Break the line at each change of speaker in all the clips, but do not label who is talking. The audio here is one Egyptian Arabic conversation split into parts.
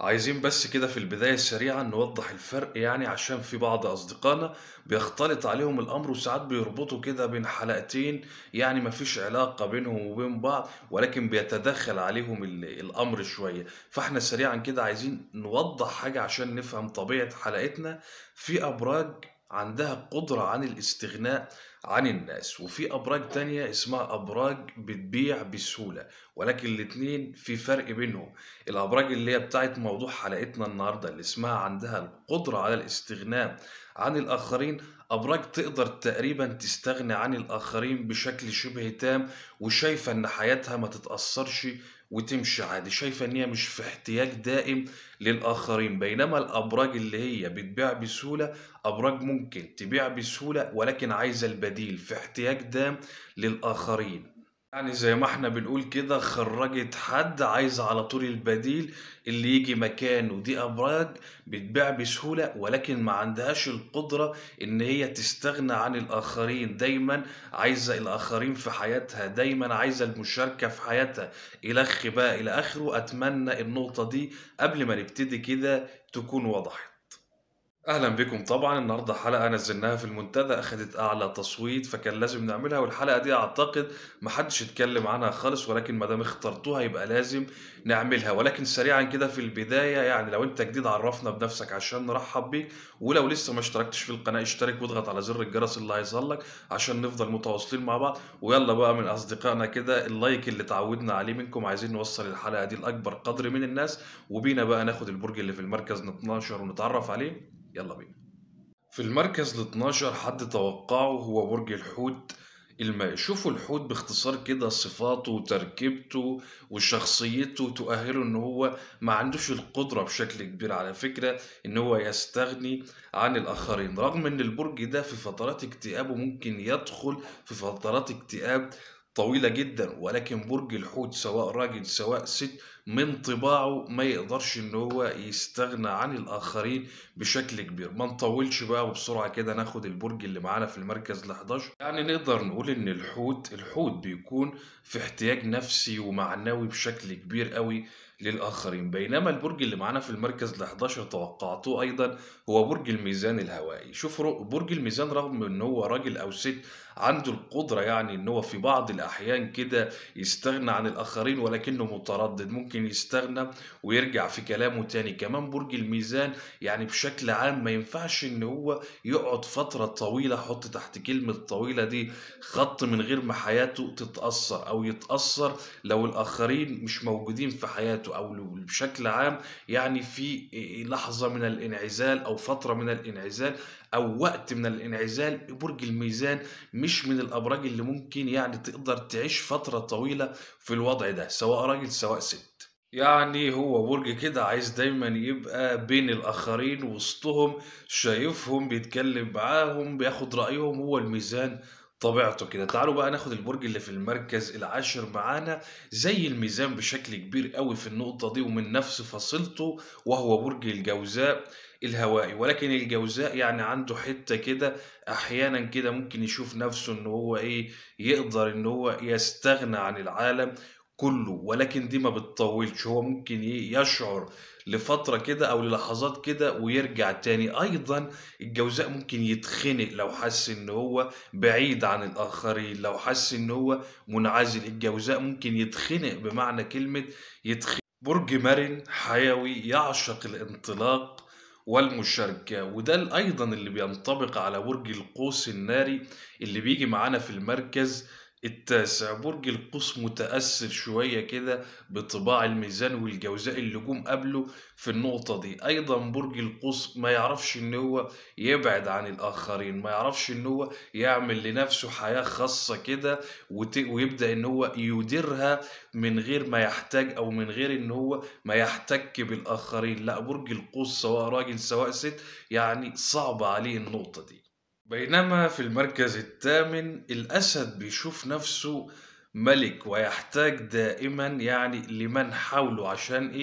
عايزين بس كده في البداية سريعًا نوضّح الفرق يعني عشان في بعض أصدقائنا بيختلط عليهم الأمر وساعات بيربطوا كده بين حلقتين يعني ما فيش علاقة بينهم وبين بعض، ولكن بيتدخّل عليهم ال الأمر شوية، فإحنا سريعًا كده عايزين نوضّح حاجة عشان نفهم طبيعة حلقتنا، في أبراج عندها قدرة عن الاستغناء عن الناس، وفي أبراج تانية اسمها أبراج بتبيع بسهولة، ولكن الاتنين في فرق بينهم، الأبراج اللي هي بتاعة موضوع حلقتنا النهارده اللي اسمها عندها القدرة على الاستغناء عن الآخرين، أبراج تقدر تقريبًا تستغنى عن الآخرين بشكل شبه تام، وشايفة إن حياتها ما تتأثّرش وتمشي عادي، شايفة إن هي مش في احتياج دائم للآخرين، بينما الأبراج اللي هي بتبيع بسهولة، أبراج ممكن تبيع بسهولة ولكن عايزة البديل، في احتياج دام للآخرين. يعني زي ما إحنا بنقول كده خرّجت حد عايزة على طول البديل اللي ييجي مكانه، دي أبراج بتبيع بسهولة ولكن ما عندهاش القدرة إن هي تستغنى عن الآخرين، دايمًا عايزة الآخرين في حياتها، دايمًا عايزة المشاركة في حياتها، إلخ بقى إلى آخره، أتمنى النقطة دي قبل ما نبتدي كده تكون وضحت. أهلًا بكم طبعًا، النهارده حلقة نزّلناها في المنتدى أخدت أعلى تصويت، فكان لازم نعملها والحلقة دي أعتقد ما حدش اتكلم عنها خالص، ولكن ما دام اخترتوها يبقى لازم نعملها، ولكن سريعًا كده في البداية يعني لو أنت جديد عرّفنا بنفسك عشان نرحّب بيك، ولو لسه ما اشتركتش في القناة اشترك واضغط على زر الجرس اللي هيظهر لك عشان نفضل متواصلين مع بعض، ويالّا بقى من أصدقائنا كده اللايك اللي اتعودنا عليه منكم، عايزين نوصّل الحلقة دي لأكبر قدر من الناس، وبينا بقى ناخد البرج اللي في المركز ال12 ونتعرّف عليه، يالّا بينا. في المركز ال12 حد توقعه هو برج الحوت المائي، شوفوا الحوت باختصار كده صفاته وتركيبته وشخصيته تؤهله إن هو ما عندوش القدرة بشكل كبير على فكرة إن هو يستغني عن الآخرين، رغم إن البرج ده في فترات اكتئابه ممكن يدخل في فترات اكتئاب طويلة جدًا، ولكن برج الحوت سواء راجل سواء ست من طباعه ما يقدرش إن هو يستغنى عن الآخرين بشكل كبير، ما نطوّلش بقى وبسرعة كده ناخد البرج اللي معانا في المركز ال11 يعني نقدر نقول إن الحوت الحوت بيكون في احتياج نفسي ومعنوي بشكل كبير أوي للآخرين، بينما البرج اللي معانا في المركز ال11 توقعتوه أيضًا هو برج الميزان الهوائي، شوفوا ر برج الميزان رغم إن هو راجل أو ست عنده القدرة يعني إن هو في بعض الأحيان كده يستغنى عن الآخرين ولكنه متردد، ممكن يستغنى ويرجع في كلامه تاني، كمان برج الميزان يعني بشكل عام ما ينفعش إن هو يقعد فترة طويلة حُط تحت كلمة طويلة دي خط من غير ما حياته تتأثّر أو يتأثّر لو الآخرين مش موجودين في حياته أو لو بشكل عام يعني في آآ لحظة من الانعزال أو فترة من الانعزال أو وقت من الانعزال، برج الميزان مش من الأبراج اللي ممكن يعني تقدر تعيش فترة طويلة في الوضع ده، سواء راجل سواء ست. يعني هو برج كده عايز دايمًا يبقى بين الآخرين وسطهم، شايفهم، بيتكلم معاهم، بياخد رأيهم، هو الميزان طبيعته كده. تعالوا بقى ناخد البرج اللي في المركز العاشر معانا زي الميزان بشكل كبير أوي في النقطة دي ومن نفس فصيلته وهو برج الجوزاء الهوائي، ولكن الجوزاء يعني عنده حتّة كده أحيانًا كده ممكن يشوف نفسه إن هو إيه، يقدر إن هو يستغنى عن العالم كله، ولكن دي ما بتطوّلش، هو ممكن إيه، يشعر لفترة كده أو للحظات كده ويرجع تاني. أيضًا الجوزاء ممكن يتخنق لو حس إن هو بعيد عن الآخرين، لو حس إن هو منعزل، الجوزاء ممكن يتخنق بمعنى كلمة يتخ برج مرن، حيوي، يعشق الانطلاق والمشاركة، وده ال أيضًا اللي بينطبق على برج القوس الناري اللي بييجي معانا في المركز التاسع. برج القوس متأثّر شوية كده بطباع الميزان والجوزاء اللي جُم قبله في النقطة دي. أيضًا برج القوس ما يعرفش إن هو يبعد عن الآخرين، ما يعرفش إن هو يعمل لنفسه حياة خاصة كده وت ويبدأ إن هو يديرها من غير ما يحتاج أو من غير إن هو ما يحتك بالآخرين، لأ برج القوس سواء راجل سواء ست يعني صعبة عليه النقطة دي. بينما في المركز التامن الأسد بيشوف نفسه ملك ويحتاج دائمًا يعني لمن حوله عشان إيه،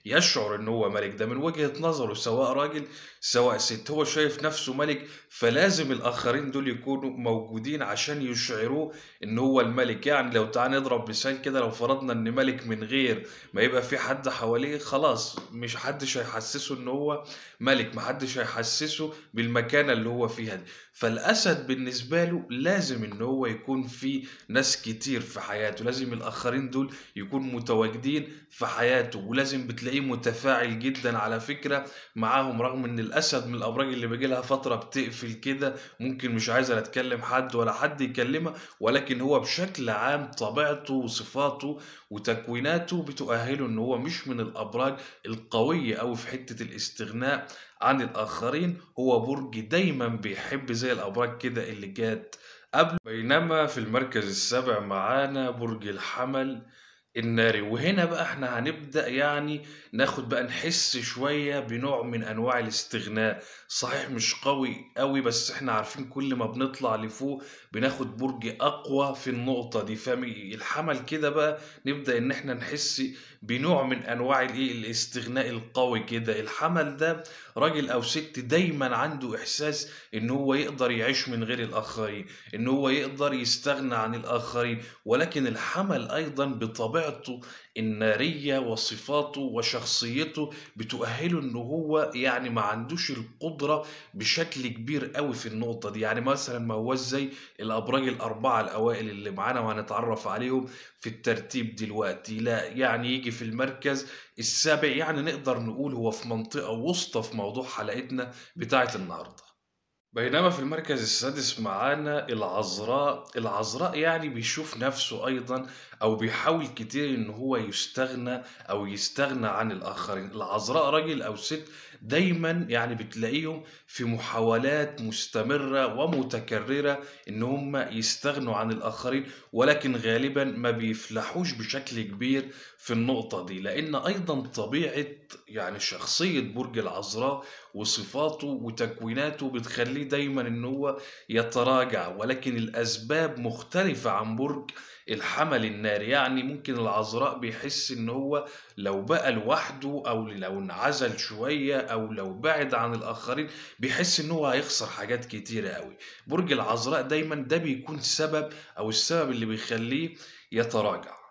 يشعر ان هو ملك ده من وجهة نظره سواء راجل سواء ست هو شايف نفسه ملك فلازم الاخرين دول يكونوا موجودين عشان يشعروه ان هو الملك يعني لو تعال نضرب مثال كده لو فرضنا ان ملك من غير ما يبقى في حد حواليه خلاص مش حدش هيحسسه ان هو ملك محدش هيحسسه بالمكانة اللي هو فيها دي فالاسد بالنسبة له لازم ان هو يكون في ناس كتير في حياته لازم الاخرين دول يكون متواجدين في حياته ولازم بتلاقيه متفاعل جدا على فكرة معاهم رغم ان الاسد من الابراج اللي بيجي لها فترة بتقفل كده ممكن مش عايزة لا تكلم حد ولا حد يكلمها ولكن هو بشكل عام طبيعته وصفاته وتكويناته بتؤهله ان هو مش من الابراج القوية أوي في حتة الاستغناء عن الاخرين هو برج دايما بيحب زي الابراج كده اللي جات قبل بينما في المركز السابع معانا برج الحمل الناري وهنا بقى احنا هنبدأ يعني ناخد بقى نحس شوية بنوع من أنواع الاستغناء صحيح مش قوي قوي بس احنا عارفين كل ما بنطلع لفوق بناخد برج أقوى في النقطة دي فمي الحمل كده بقى نبدأ إن احنا نحس بنوع من أنواع الإيه الاستغناء القوي كده الحمل ده راجل أو ست دايما عنده إحساس إن هو يقدر يعيش من غير الآخرين إن هو يقدر يستغنى عن الآخرين ولكن الحمل أيضا بطبيعته النارية وصفاته وشخصيته بتؤهله ان هو يعني ما عندوش القدرة بشكل كبير قوي في النقطة دي يعني مثلا ما هوش زي الابراج الاربعة الاوائل اللي معانا وهنتعرف عليهم في الترتيب دلوقتي لا يعني يجي في المركز السابع يعني نقدر نقول هو في منطقة وسطى في موضوع حلقتنا بتاعة النهارده بينما في المركز السادس معانا العذراء العذراء يعني بيشوف نفسه أيضا أو بيحاول كتير إن هو يستغنى أو يستغنى عن الآخرين العذراء راجل أو ست دايما يعني بتلاقيهم في محاولات مستمرة ومتكررة إن هم يستغنوا عن الآخرين ولكن غالبا ما بيفلحوش بشكل كبير في النقطة دي لأن أيضا طبيعة يعني شخصية برج العذراء وصفاته وتكويناته بتخليه دايما إن هو يتراجع ولكن الأسباب مختلفة عن برج الحمل الناري يعني ممكن العذراء بيحس ان هو لو بقى لوحده او لو انعزل شوية او لو بعد عن الاخرين بيحس ان هو هيخسر حاجات كتيرة قوي برج العذراء دايما ده بيكون سبب او السبب اللي بيخليه يتراجع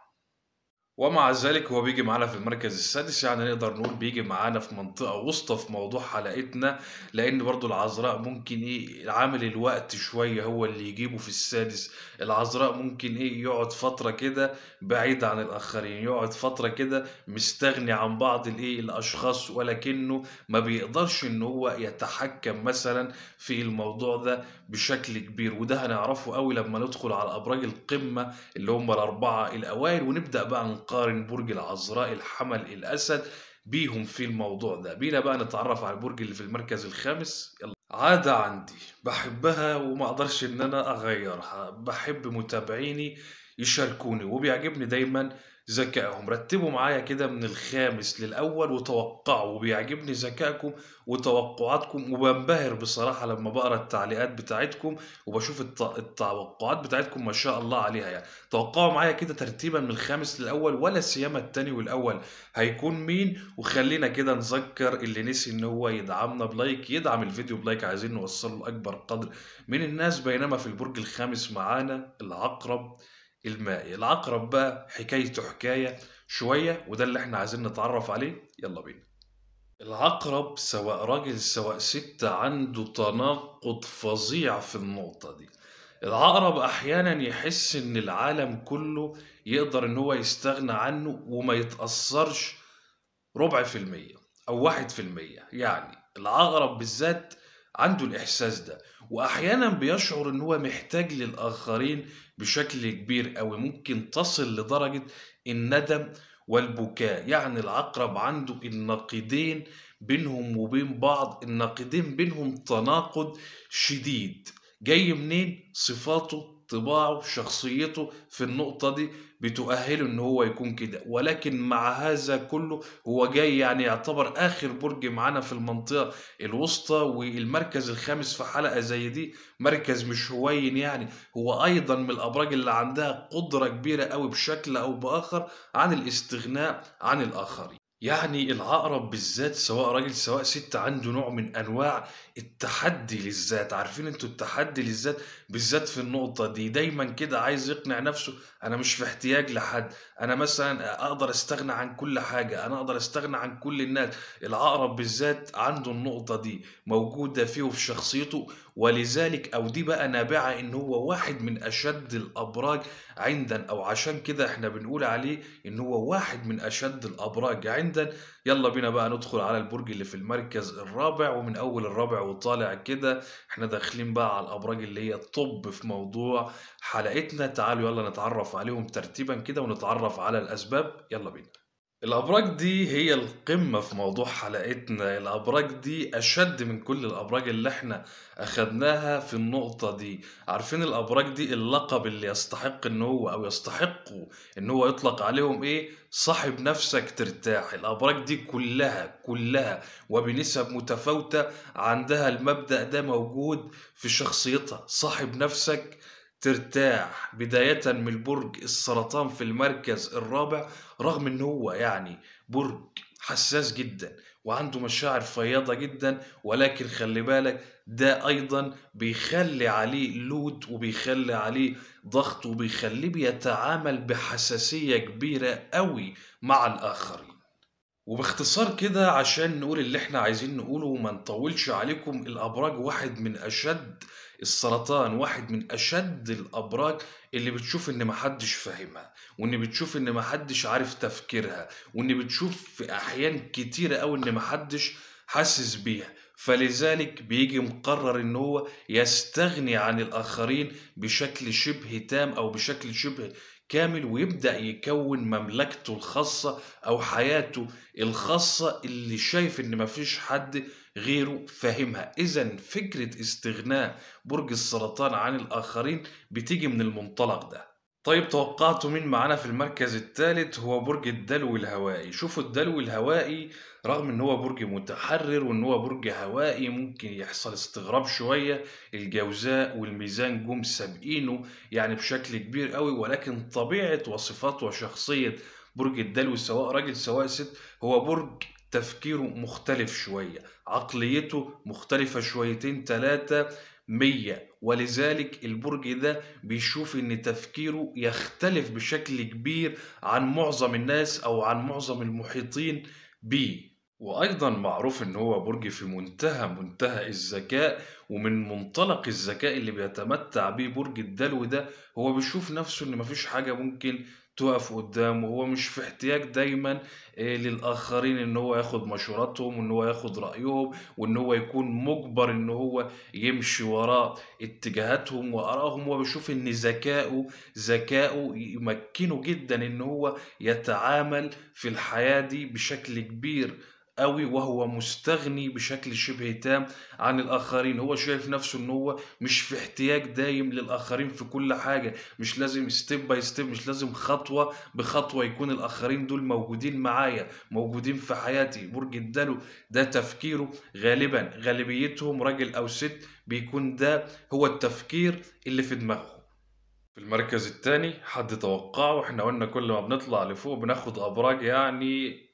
ومع ذلك هو بيجي معانا في المركز السادس يعني نقدر نقول بيجي معانا في منطقة وسطى في موضوع حلقتنا لأن برضو العذراء ممكن إيه عامل الوقت شوية هو اللي يجيبه في السادس العذراء ممكن إيه يقعد فترة كده بعيد عن الآخرين يقعد فترة كده مستغني عن بعض الإيه الأشخاص ولكنه ما بيقدرش إن هو يتحكم مثلا في الموضوع ده بشكل كبير وده هنعرفه قوي لما ندخل على أبراج القمة اللي هم الأربعة الأوائل ونبدأ بقى نقارن برج العذراء الحمل الأسد بيهم في الموضوع ده بينا بقى نتعرف على البرج اللي في المركز الخامس يلا عادة عندي بحبها وما اقدرش ان انا اغيرها بحب متابعيني يشاركوني وبيعجبني دايما ذكائهم رتبوا معايا كده من الخامس للأول وتوقعوا وبيعجبني ذكائكم وتوقعاتكم وبنبهر بصراحة لما بقرا التعليقات بتاعتكم وبشوف الت- التوقعات بتاعتكم ما شاء الله عليها يعني توقعوا معايا كده ترتيبا من الخامس للأول ولا سيما التاني والأول هيكون مين وخلينا كده نذكر اللي نسي ان هو يدعمنا بلايك يدعم الفيديو بلايك عايزين نوصله لأكبر قدر من الناس بينما في البرج الخامس معانا العقرب المائي العقرب بقى حكايته حكاية شوية وده اللي احنا عايزين نتعرف عليه يلا بينا العقرب سواء راجل سواء ست عنده تناقض فظيع في النقطة دي العقرب أحيانا يحس إن العالم كله يقدر إن هو يستغنى عنه وما يتأثرش ربع في المية أو واحد في المية يعني العقرب بالذات عنده الإحساس ده وأحيانا بيشعر إن هو محتاج للآخرين بشكل كبير أوي ممكن تصل لدرجة الندم والبكاء يعني العقرب عنده النقيضين بينهم وبين بعض النقيضين بينهم تناقض شديد جاي منين صفاته طباعه شخصيته في النقطة دي بتؤهله ان هو يكون كده ولكن مع هذا كله هو جاي يعني يعتبر اخر برج معانا في المنطقة الوسطى والمركز الخامس في حلقة زي دي مركز مش هوين يعني هو ايضا من الابراج اللي عندها قدرة كبيرة قوي بشكل او باخر عن الاستغناء عن الاخرين يعني العقرب بالذات سواء راجل سواء ست عنده نوع من أنواع التحدي للذات، عارفين أنتم التحدي للذات بالذات في النقطة دي، دايمًا كده عايز يقنع نفسه أنا مش في احتياج لحد، أنا مثلًا أقدر أستغنى عن كل حاجة، أنا أقدر أستغنى عن كل الناس، العقرب بالذات عنده النقطة دي موجودة فيه وفي شخصيته، ولذلك أو دي بقى نابعة إن هو واحد من أشد الأبراج عندًا أو عشان كده إحنا بنقول عليه إن هو واحد من أشد الأبراج عندًا، يالّا بينا بقى ندخل على البرج اللي في المركز الرابع، ومن أول الرابع وطالع كده إحنا داخلين بقى على الأبراج اللي هي الطُب في موضوع حلقتنا، تعالوا يالّا نتعرّف عليهم ترتيبًا كده ونتعرّف على الأسباب، يالّا بينا. الأبراج دي هي القمة في موضوع حلقتنا، الأبراج دي أشد من كل الأبراج اللي إحنا أخدناها في النقطة دي، عارفين الأبراج دي اللقب اللي يستحق إن هو أو يستحقوا إن هو يُطلق عليهم إيه، صاحب نَفْسك ترتاح، الأبراج دي كلّها، كلّها وبنسب متفاوتة عندها المبدأ ده موجود في شخصيتها، صاحب نَفْسك ترتاح، بدايةً من برج السرطان في المركز الرابع، رغم إن هو يعني برج حساس جدًا وعنده مشاعر فياضة جدًا، ولكن خلّي بالك ده أيضًا بيخلّي عليه load وبيخلّي عليه ضغط وبيخلّيه بيتعامل بحساسية كبيرة أوي مع الآخرين. وباختصار كده عشان نقول اللي إحنا عايزين نقوله وما نطوّلش عليكم، الأبراج واحد من أشد السرطان واحد من أشد الأبراج اللي بتشوف إن ما حدش فاهمها، وإن بتشوف إن ما حدش عارف تفكيرها، وإن بتشوف في أحيان كتيرة أوي إن ما حدش حاسس بيها، فلذلك بييجي مقرر إن هو يستغني عن الآخرين بشكل شبه تام أو بشكل شبه كامل، ويبدأ يكوّن مملكته الخاصة أو حياته الخاصة اللي شايف إن ما فيش حد غيره فاهمها، إذًا فكرة استغناء برج السرطان عن الآخرين بتيجي من المنطلق ده. طيب توقعتوا مين معانا في المركز التالت؟ هو برج الدلو الهوائي، شوفوا الدلو الهوائي رغم إن هو برج متحرر وإن هو برج هوائي ممكن يحصل استغراب شوية، الجوزاء والميزان جُم سابقينه يعني بشكل كبير أوي، ولكن طبيعة وصفات وشخصية برج الدلو سواء راجل سواء ست، هو برج تفكيره مختلف شوية، عقليته مختلفة شويتين 3 100 ولذلك البرج ده بيشوف إن تفكيره يختلف بشكل كبير عن معظم الناس أو عن معظم المحيطين بيه. وأيضًا معروف إن هو برج في منتهى، منتهى الذكاء، ومن منطلق الذكاء اللي بيتمتع بيه برج الدلو ده، هو بيشوف نفسه إن ما فيش حاجة ممكن تُقف قدّامه، هو مش في احتياج دايمًا آآ للآخرين إن هو ياخد مشوراتهم وإن هو ياخد رأيهم وإن هو يكون مُجبر إن هو يمشي وراء اتجاهاتهم وآرائهم، هو بيشوف إن ذكائه ذكائه يمكّنه جدًا إن هو يتعامل في الحياة دي بشكل كبير أوي وهو مستغني بشكل شبه تام عن الآخرين، هو شايف نفسه إن هو مش في احتياج دايم للآخرين في كل حاجة، مش لازم step by step مش لازم خطوة بخطوة يكون الآخرين دول موجودين معايا، موجودين في حياتي، برج الدلو ده تفكيره غالبًا غالبيتهم راجل أو ست بيكون ده هو التفكير اللي في دماغهم. في المركز التاني حد توقعه؟ إحنا قُلنا كل ما بنطلع لفوق بناخد أبراج يعني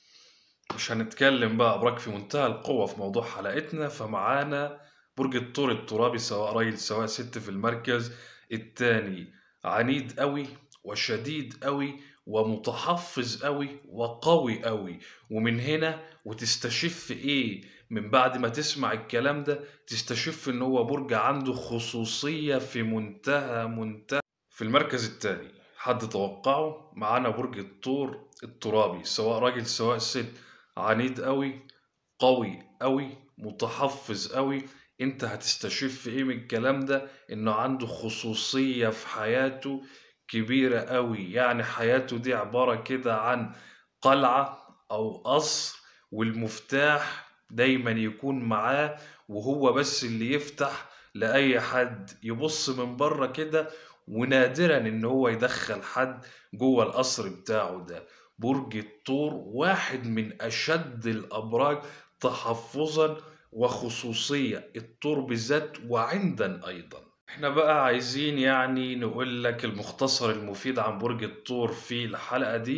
مش هنتكلم بقى أبراج في منتهى القوة في موضوع حلقتنا، فمعانا برج الثور الترابي سواء راجل سواء ست في المركز التاني، عنيد أوي وشديد أوي ومتحفّظ أوي وقوي أوي، ومن هنا وتستشف إيه من بعد ما تسمع الكلام ده، تستشف إن هو برج عنده خصوصية في منتهى، منتهى في المركز التاني حد توقعه؟ معانا برج الثور الترابي سواء راجل سواء ست، عنيد أوي، قوي أوي، متحفّظ أوي، أنت هتستشف إيه من الكلام ده؟ إنه عنده خصوصية في حياته كبيرة أوي، يعني حياته دي عبارة كده عن قلعة أو قصر والمفتاح دايمًا يكون معاه وهو بس اللي يفتح لأي حد يبُص من برّه كده ونادرًا إن هو يدخّل حد جوّه القصر بتاعه ده. برج الثور واحد من أشد الأبراج تحفُّظًا وخصوصية، الثور بالذات وعندًا أيضًا. إحنا بقى عايزين يعني نقول لك المختصر المفيد عن برج الثور في الحلقة دي،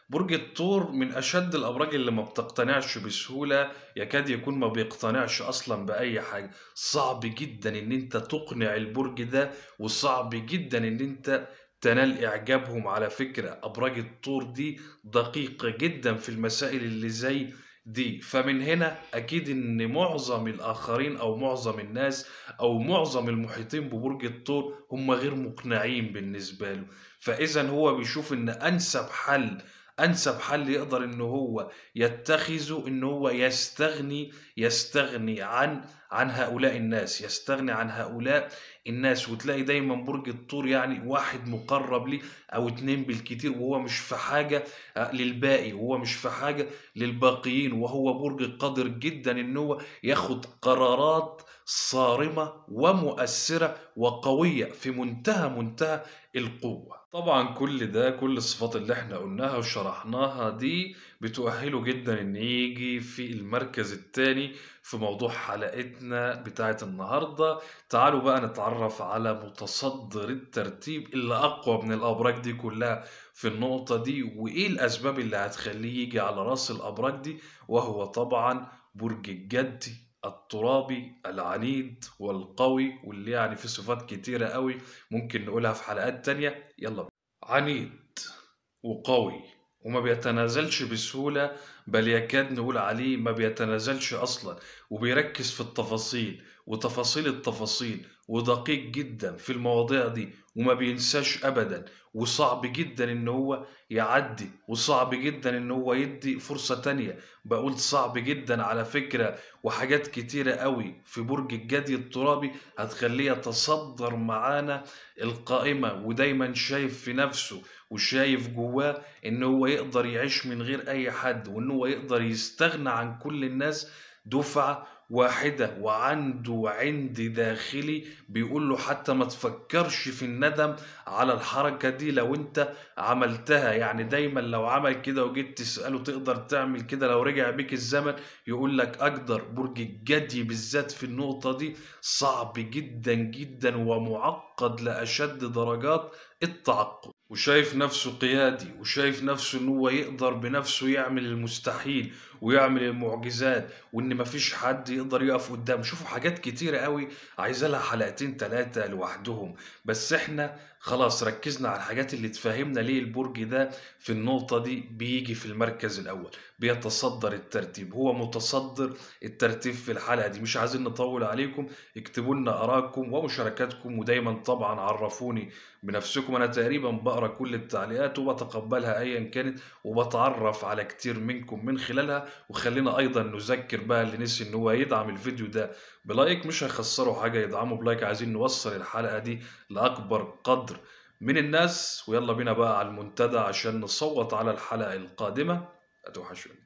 برج الثور من أشد الأبراج اللي ما بتقتنعش بسهولة يكاد يكون ما بيقتنعش أصلا بأي حاجة صعب جدا إن أنت تقنع البرج ده وصعب جدا إن أنت تنال إعجابهم على فكرة أبراج الطور دي دقيقة جدا في المسائل اللي زي دي فمن هنا أكيد إن معظم الآخرين أو معظم الناس أو معظم المحيطين ببرج الثور هم غير مقنعين بالنسبة له فإذا هو بيشوف إن أنسب حل أنسب حل يقدر إن هو يتخذه إن هو يستغني يستغني عن عن هؤلاء الناس يستغني عن هؤلاء الناس وتلاقي دايما برج الطور يعني واحد مقرب ليه او اتنين بالكتير وهو مش في حاجة آه، للباقي وهو مش في حاجة للباقيين وهو برج قادر جدا ان هو ياخد قرارات صارمة ومؤثرة وقوية في منتهى منتهى القوة طبعا كل ده كل الصفات اللي احنا قلناها وشرحناها دي بتؤهله جدا ان يجي في المركز الثاني في موضوع حلقتنا بتاعت النهاردة تعالوا بقى نتعرف على متصدر الترتيب اللي أقوى من الأبراج دي كلها في النقطة دي وإيه الأسباب اللي هتخليه يجي على رأس الأبراج دي وهو طبعا برج الجدي الترابي العنيد والقوي واللي يعني فيه صفات كتيرة قوي ممكن نقولها في حلقات تانية يلا بينا. عنيد وقوي وما بيتنازلش بسهولة بل يكاد نقول عليه ما بيتنازلش أصلا وبيركز في التفاصيل وتفاصيل التفاصيل ودقيق جدا في المواضيع دي وما بينساش أبدا وصعب جدا إن هو يعدي وصعب جدا إن هو يدي فرصة تانية بقول صعب جدا على فكرة وحاجات كتيرة قوي في برج الجدي الترابي هتخليه يتصدر معانا القائمة ودايما شايف في نفسه وشايف جواه ان هو يقدر يعيش من غير اي حد وان هو يقدر يستغنى عن كل الناس دفعة واحدة وعنده عند داخلي بيقول له حتى ما تفكرش في الندم على الحركة دي لو انت عملتها يعني دايما لو عمل كده وجيت تسأله تقدر تعمل كده لو رجع بيك الزمن يقول لك أقدر برج الجدي بالذات في النقطة دي صعب جدا جدا ومعقد لأشد درجات التعقد وشايف نفسه قيادي وشايف نفسه ان هو يقدر بنفسه يعمل المستحيل ويعمل المعجزات وان مفيش حد يقدر يقف قدامه شوفوا حاجات كتيرة قوي عايزة لها حلقتين ثلاثة لوحدهم بس احنا خلاص ركزنا على الحاجات اللي تفهمنا ليه البرج ده في النقطة دي بيجي في المركز الأول بيتصدر الترتيب هو متصدر الترتيب في الحلقة دي مش عايزين نطول عليكم اكتبوا لنا آرائكم ومشاركاتكم ودايما طبعا عرفوني بنفسكم أنا تقريبا بقرا كل التعليقات وبتقبلها أيا كانت وبتعرف على كتير منكم من خلالها وخلينا أيضا نذكر بقى اللي نسي إن هو يدعم الفيديو ده بلايك مش هيخسروا حاجة يدعموا بلايك عايزين نوصل الحلقة دي لأكبر قدر من الناس ويلا بينا بقى على المنتدى عشان نصوت على الحلقة القادمة هتوحشوني